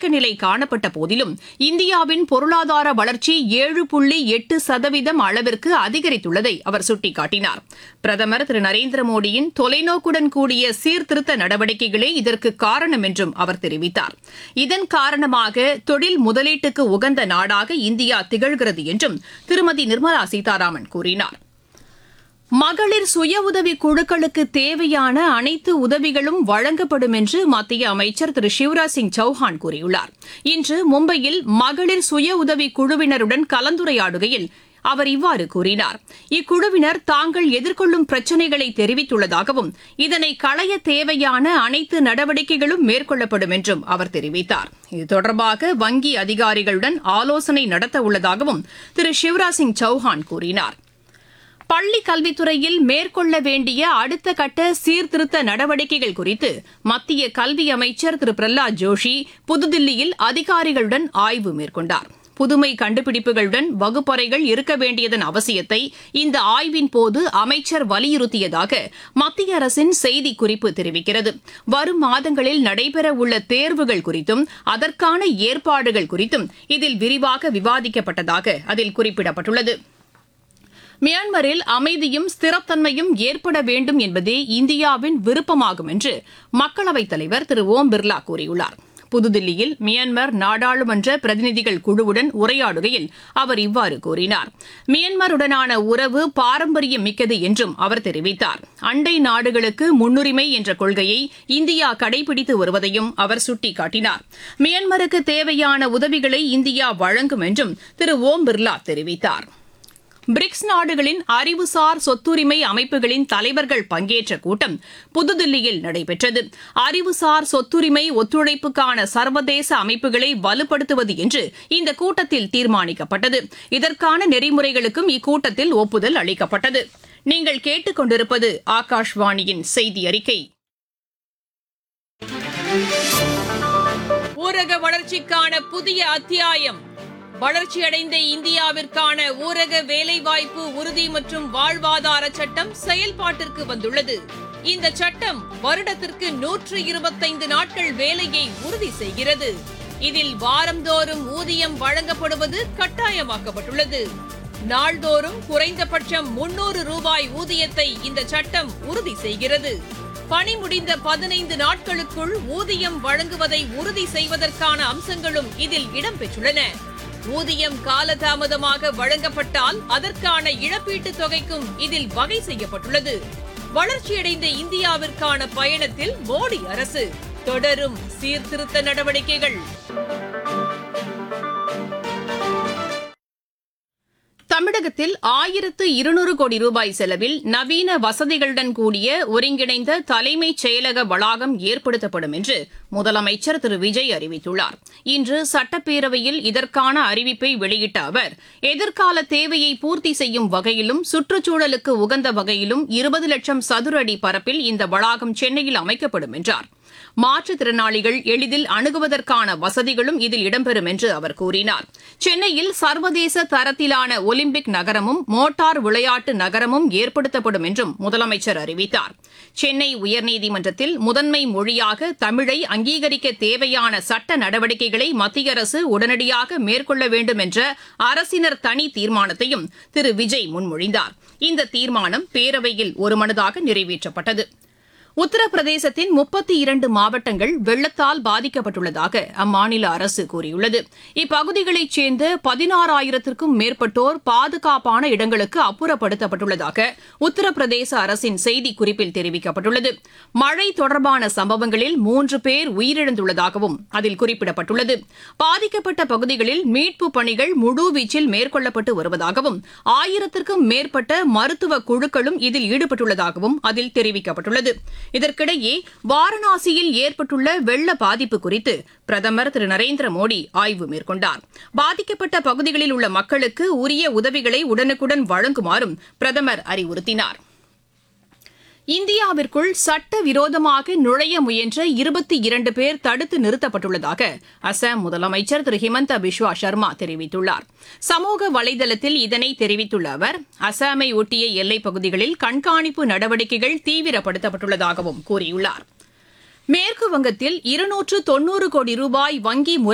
நிலை காணப்பட்ட போதிலும் இந்தியாவின் பொருளாதார வளர்ச்சி ஏழு புள்ளி எட்டு சதவீதம் அளவிற்கு அதிகரித்துள்ளதை அவர் சுட்டிக்காட்டினார் பிரதமர் திரு நரேந்திர மோடியின் தொலைநோக்குடன் கூடிய சீர்திருத்த நடவடிக்கைகளே இதற்கு காரணம் என்றும் அவர் தெரிவித்தார் இதன் காரணமாக தொழில் முதலீட்டுக்கு உகந்த நாடாக இந்தியா திகழ்கிறது என்றும் திருமதி நிர்மலா சீதாராமன் கூறினார் மகளிர் சுய உதவி குழுக்களுக்கு தேவையான அனைத்து உதவிகளும் வழங்கப்படும் என்று மத்திய அமைச்சர் திரு சிவராஜ் சிங் சௌஹான் கூறியுள்ளார் இன்று மும்பையில் மகளிர் சுய உதவி குழுவினருடன் கலந்துரையாடுகையில் அவர் இவ்வாறு கூறினார் இக்குழுவினர் தாங்கள் எதிர்கொள்ளும் பிரச்சினைகளை தெரிவித்துள்ளதாகவும் இதனை களைய தேவையான அனைத்து நடவடிக்கைகளும் மேற்கொள்ளப்படும் என்றும் அவர் தெரிவித்தார் இது தொடர்பாக வங்கி அதிகாரிகளுடன் ஆலோசனை நடத்த உள்ளதாகவும் திரு சிவராஜ் சிங் சௌஹான் கூறினார் பள்ளி கல்வித்துறையில் மேற்கொள்ள வேண்டிய அடுத்த கட்ட சீர்திருத்த நடவடிக்கைகள் குறித்து மத்திய கல்வி அமைச்சர் திரு பிரஹ்லாத் ஜோஷி புதுதில்லியில் அதிகாரிகளுடன் ஆய்வு மேற்கொண்டார் புதுமை கண்டுபிடிப்புகளுடன் வகுப்பறைகள் இருக்க வேண்டியதன் அவசியத்தை இந்த ஆய்வின் போது அமைச்சர் வலியுறுத்தியதாக மத்திய அரசின் செய்திக்குறிப்பு தெரிவிக்கிறது வரும் மாதங்களில் நடைபெறவுள்ள தேர்வுகள் குறித்தும் அதற்கான ஏற்பாடுகள் குறித்தும் இதில் விரிவாக விவாதிக்கப்பட்டதாக அதில் குறிப்பிடப்பட்டுள்ளது மியான்மரில் அமைதியும் ஸ்திரத்தன்மையும் ஏற்பட வேண்டும் என்பதே இந்தியாவின் விருப்பமாகும் என்று மக்களவைத் தலைவர் திரு ஓம் பிர்லா கூறியுள்ளார் புதுதில்லியில் மியான்மர் நாடாளுமன்ற பிரதிநிதிகள் குழுவுடன் உரையாடுகையில் அவர் இவ்வாறு கூறினார் மியான்மருடனான உறவு பாரம்பரியம் மிக்கது என்றும் அவர் தெரிவித்தார் அண்டை நாடுகளுக்கு முன்னுரிமை என்ற கொள்கையை இந்தியா கடைபிடித்து வருவதையும் அவர் சுட்டிக்காட்டினார் மியான்மருக்கு தேவையான உதவிகளை இந்தியா வழங்கும் என்றும் திரு ஓம் பிர்லா தெரிவித்தார் பிரிக்ஸ் நாடுகளின் அறிவுசார் சொத்துரிமை அமைப்புகளின் தலைவர்கள் பங்கேற்ற கூட்டம் புதுதில்லியில் நடைபெற்றது அறிவுசார் சொத்துரிமை ஒத்துழைப்புக்கான சர்வதேச அமைப்புகளை வலுப்படுத்துவது என்று இந்த கூட்டத்தில் தீர்மானிக்கப்பட்டது இதற்கான நெறிமுறைகளுக்கும் இக்கூட்டத்தில் ஒப்புதல் அளிக்கப்பட்டது நீங்கள் கேட்டுக்கொண்டிருப்பது ஆகாஷ்வாணியின் செய்தி அறிக்கை ஊரக வளர்ச்சிக்கான புதிய அத்தியாயம் வளர்ச்சியடைந்த இந்தியாவிற்கான ஊரக வேலைவாய்ப்பு உறுதி மற்றும் வாழ்வாதார சட்டம் செயல்பாட்டிற்கு வந்துள்ளது இந்த சட்டம் வருடத்திற்கு நூற்று இருபத்தைந்து நாட்கள் வேலையை உறுதி செய்கிறது இதில் வாரந்தோறும் ஊதியம் வழங்கப்படுவது கட்டாயமாக்கப்பட்டுள்ளது நாள்தோறும் குறைந்தபட்சம் முன்னூறு ரூபாய் ஊதியத்தை இந்த சட்டம் உறுதி செய்கிறது பணி முடிந்த பதினைந்து நாட்களுக்குள் ஊதியம் வழங்குவதை உறுதி செய்வதற்கான அம்சங்களும் இதில் இடம்பெற்றுள்ளன ஊதியம் காலதாமதமாக வழங்கப்பட்டால் அதற்கான இழப்பீட்டுத் தொகைக்கும் இதில் வகை செய்யப்பட்டுள்ளது வளர்ச்சியடைந்த இந்தியாவிற்கான பயணத்தில் மோடி அரசு தொடரும் சீர்திருத்த நடவடிக்கைகள் தமிழகத்தில் ஆயிரத்து இருநூறு கோடி ரூபாய் செலவில் நவீன வசதிகளுடன் கூடிய ஒருங்கிணைந்த தலைமைச் செயலக வளாகம் ஏற்படுத்தப்படும் என்று முதலமைச்சர் திரு விஜய் அறிவித்துள்ளார் இன்று சட்டப்பேரவையில் இதற்கான அறிவிப்பை வெளியிட்ட அவர் எதிர்கால தேவையை பூர்த்தி செய்யும் வகையிலும் சுற்றுச்சூழலுக்கு உகந்த வகையிலும் இருபது லட்சம் சதுர அடி பரப்பில் இந்த வளாகம் சென்னையில் அமைக்கப்படும் என்றார் மாற்றுத்திறனாளிகள் எளிதில் அணுகுவதற்கான வசதிகளும் இதில் இடம்பெறும் என்று அவர் கூறினார் சென்னையில் சர்வதேச தரத்திலான ஒலிம்பிக் நகரமும் மோட்டார் விளையாட்டு நகரமும் ஏற்படுத்தப்படும் என்றும் முதலமைச்சர் அறிவித்தார் சென்னை உயர்நீதிமன்றத்தில் முதன்மை மொழியாக தமிழை அங்கீகரிக்க தேவையான சட்ட நடவடிக்கைகளை மத்திய அரசு உடனடியாக மேற்கொள்ள வேண்டும் என்ற அரசினர் தனி தீர்மானத்தையும் திரு விஜய் முன்மொழிந்தார் இந்த தீர்மானம் பேரவையில் ஒருமனதாக நிறைவேற்றப்பட்டது உத்தரப்பிரதேசத்தின் முப்பத்தி இரண்டு மாவட்டங்கள் வெள்ளத்தால் பாதிக்கப்பட்டுள்ளதாக அம்மாநில அரசு கூறியுள்ளது இப்பகுதிகளைச் சேர்ந்த பதினாறாயிரத்திற்கும் மேற்பட்டோர் பாதுகாப்பான இடங்களுக்கு அப்புறப்படுத்தப்பட்டுள்ளதாக உத்தரப்பிரதேச அரசின் செய்திக்குறிப்பில் தெரிவிக்கப்பட்டுள்ளது மழை தொடர்பான சம்பவங்களில் மூன்று பேர் உயிரிழந்துள்ளதாகவும் அதில் குறிப்பிடப்பட்டுள்ளது பாதிக்கப்பட்ட பகுதிகளில் மீட்புப் பணிகள் முழுவீச்சில் மேற்கொள்ளப்பட்டு வருவதாகவும் ஆயிரத்திற்கும் மேற்பட்ட மருத்துவ குழுக்களும் இதில் ஈடுபட்டுள்ளதாகவும் அதில் தெரிவிக்கப்பட்டுள்ளது இதற்கிடையே வாரணாசியில் ஏற்பட்டுள்ள வெள்ள பாதிப்பு குறித்து பிரதமர் திரு நரேந்திர மோடி ஆய்வு மேற்கொண்டார் பாதிக்கப்பட்ட பகுதிகளில் உள்ள மக்களுக்கு உரிய உதவிகளை உடனுக்குடன் வழங்குமாறும் பிரதமர் அறிவுறுத்தினார் இந்தியாவிற்குள் சட்டவிரோதமாக நுழைய முயன்ற இருபத்தி இரண்டு பேர் தடுத்து நிறுத்தப்பட்டுள்ளதாக அசாம் முதலமைச்சர் திரு ஹிமந்த பிஸ்வா சர்மா தெரிவித்துள்ளார் சமூக வலைதளத்தில் இதனை தெரிவித்துள்ள அவர் அசாமை ஒட்டிய எல்லைப் பகுதிகளில் கண்காணிப்பு நடவடிக்கைகள் தீவிரப்படுத்தப்பட்டுள்ளதாகவும் கூறியுள்ளார் மேற்கு வங்கத்தில் இருநூற்று தொன்னூறு கோடி ரூபாய் வங்கி முறை